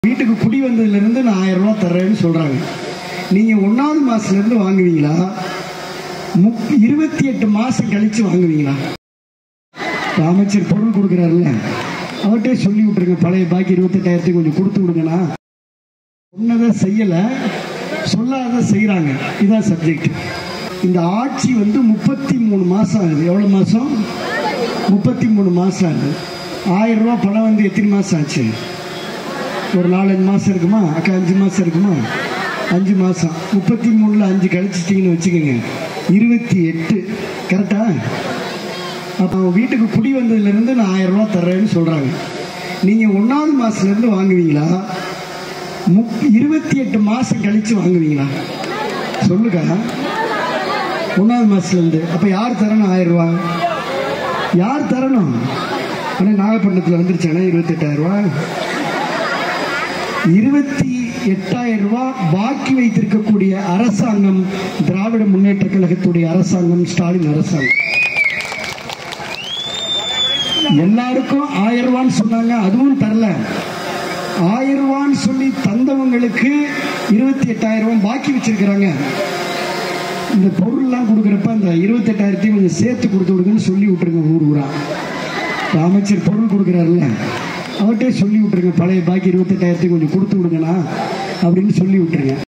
வீட்டுக்கு குடி வந்ததுலேருந்து நான் ஆயிரம் ரூபா தர்றேன்னு சொல்கிறாங்க நீங்கள் ஒன்றாவது மாதத்துலேருந்து வாங்குவீங்களா முப் இருபத்தி எட்டு மாதம் கழித்து வாங்குவீங்களா இப்ப அமைச்சர் பொருள் கொடுக்குறாருல்ல அவர்கிட்டே சொல்லி விட்டுருங்க பழைய பாக்கி இருபத்தெட்டாயிரத்துக்கு கொஞ்சம் கொடுத்து விடுங்கண்ணா சொன்னதை செய்யலை சொல்லாத செய்கிறாங்க இதான் சப்ஜெக்ட் இந்த ஆட்சி வந்து முப்பத்தி மூணு மாதம் ஆகுது எவ்வளோ மாதம் முப்பத்தி மூணு மாதம் ஆகுது ஆயிரம் ரூபா பணம் வந்து எத்தனை மாதம் ஆச்சு ஒரு நாலஞ்சு மாதம் இருக்குமா அக்கா அஞ்சு மாதம் இருக்குமா அஞ்சு மாதம் முப்பத்தி மூணில் அஞ்சு கழிச்சிட்டிங்கன்னு வச்சுக்கோங்க இருபத்தி எட்டு கரெக்டா அப்போ வீட்டுக்கு குடி வந்ததுலேருந்து நான் ஆயிரம் ரூபா தர்றேன்னு சொல்கிறாங்க நீங்கள் ஒன்றாவது மாதத்துலேருந்து வாங்குவீங்களா முப் இருபத்தி எட்டு மாதம் கழித்து வாங்குவீங்களா சொல்லுக்கா ஒன்றாவது மாதத்துலேருந்து அப்போ யார் தரணும் ஆயிரம் ரூபா யார் தரணும் ஆனால் நாகப்பட்டினத்தில் வந்துருச்சானே இருபத்தெட்டாயிரம் ரூபா இருபத்தி எட்டாயிரம் ரூபாய் பாக்கி வைத்திருக்கக்கூடிய அரசாங்கம் திராவிட முன்னேற்ற கழகத்துடைய அரசாங்கம் ஸ்டாலின் அரசாங்கம் எல்லாருக்கும் ஆயிரம் ரூபான்னு சொன்னாங்க அதுவும் தரல ஆயிரம் ரூபான்னு சொல்லி தந்தவங்களுக்கு இருபத்தி எட்டாயிரம் ரூபாய் பாக்கி வச்சிருக்கிறாங்க இந்த பொருள்லாம் கொடுக்குறப்ப அந்த இருபத்தெட்டாயிரத்தையும் கொஞ்சம் சேர்த்து கொடுத்து விடுங்கன்னு சொல்லி விட்டுருங்க ஊர் ஊரா இந்த அமைச்சர் பொருள் கொடுக்குறாருல்ல அவர்கிட்டே சொல்லி விட்டுருங்க பழைய பாக்கி இருபத்தெட்டாயிரத்தையும் கொஞ்சம் கொடுத்து விடுங்கண்ணா அப்படின்னு சொல்லி விட்டுருங்க